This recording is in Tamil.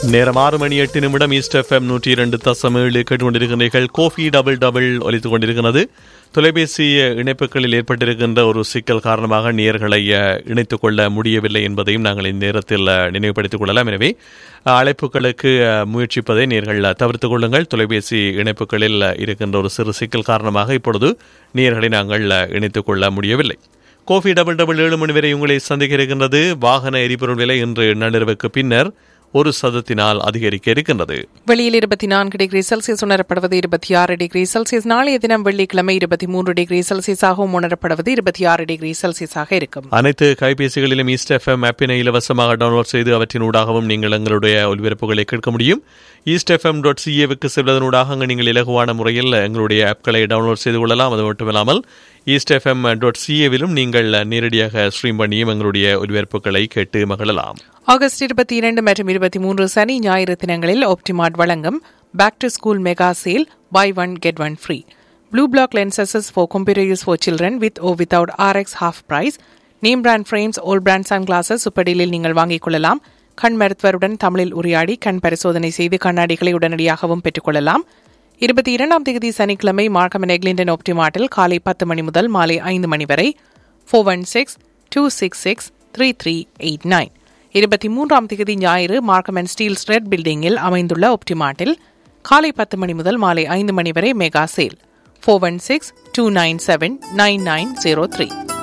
நேரம் ஆறு மணி எட்டு நிமிடம் ஈஸ்ட் எஃப்எம் நூற்றி இரண்டு தசம் ஏழு கேட்டுக்கொண்டிருக்கிறீர்கள் கோஃபி டபுள் டபுள் ஒலித்துக் கொண்டிருக்கிறது தொலைபேசி இணைப்புகளில் ஏற்பட்டிருக்கின்ற ஒரு சிக்கல் காரணமாக நேர்களை இணைத்துக் கொள்ள முடியவில்லை என்பதையும் நாங்கள் இந்த நேரத்தில் நினைவுபடுத்திக் கொள்ளலாம் எனவே அழைப்புகளுக்கு முயற்சிப்பதை நேர்கள் தவிர்த்துக் கொள்ளுங்கள் தொலைபேசி இணைப்புகளில் இருக்கின்ற ஒரு சிறு சிக்கல் காரணமாக இப்பொழுது நேர்களை நாங்கள் இணைத்துக் கொள்ள முடியவில்லை கோஃபி டபுள் டபுள் ஏழு மணி வரை உங்களை சந்திக்க இருக்கின்றது வாகன எரிபொருள் விலை இன்று நள்ளிரவுக்கு பின்னர் ஒரு சதத்தினால் அதிகரிக்க இருக்கின்றது வெளியில் இருபத்தி நான்கு டிகிரி செல்சியஸ் உணரப்படுவது இருபத்தி ஆறு டிகிரி செல்சியஸ் நாளைய தினம் வெள்ளிக்கிழமை இருபத்தி மூன்று டிகிரி செல்சியஸாகவும் உணரப்படுவது இருபத்தி ஆறு டிகிரி செல்சியஸாக இருக்கும் அனைத்து கைபேசிகளிலும் ஈஸ்ட் எஃப்எம் ஆப்பினை இலவசமாக டவுன்லோட் செய்து அவற்றின் ஊடாகவும் நீங்கள் எங்களுடைய ஒலிபரப்புகளை கேட்க முடியும் ஈஸ்ட் எஃப்எம் டாட் சிஏவுக்கு செல்வதனூடாக அங்கு நீங்கள் இலகுவான முறையில் எங்களுடைய ஆப்களை டவுன்லோட் செய்து கொள்ளலாம் அது மட்டுமில்லாமல் ஈஸ்ட் எஃப்எம் டாட் சிஏவிலும் நீங்கள் நேரடியாக ஸ்ட்ரீம் பண்ணியும் எங்களுடைய ஒலிபரப்புகளை கேட்டு மகிழலாம் ஆகஸ்ட் இருபத்தி இரண்டு மற்றும் இருபத்தி மூன்று சனி ஞாயிறு தினங்களில் ஆப்டிமார்ட் வழங்கும் back to school mega sale buy one get one free blue black lenses for computer use for children with oh without Rx half price name brand frames all brand sunglasses சுப்படிலில் நீங்கள் வாங்கிக் கொள்ளலாம் கண் மருத்துவருடன் தமிழில் உரையாடி கண் பரிசோதனை செய்து கண்ணாடிகளை உடனடியாகவும் பெற்றுக்கொள்ளலாம் இருபத்தி இரண்டாம் தேதி சனிக்கிழமை மார்க்கம் எக்லிண்டன் ஆப்டிமார்ட்டில் காலை பத்து மணி முதல் மாலை ஐந்து மணி வரை four one six two six six three three eight nine இருபத்தி மூன்றாம் தேதி ஞாயிறு மார்க்கம் அண்ட் ஸ்டீல்ஸ் ரெட் பில்டிங்கில் அமைந்துள்ள ஒப்டிமார்ட்டில் காலை பத்து மணி முதல் மாலை ஐந்து மணி வரை mega sale four one six two nine seven nine nine zero three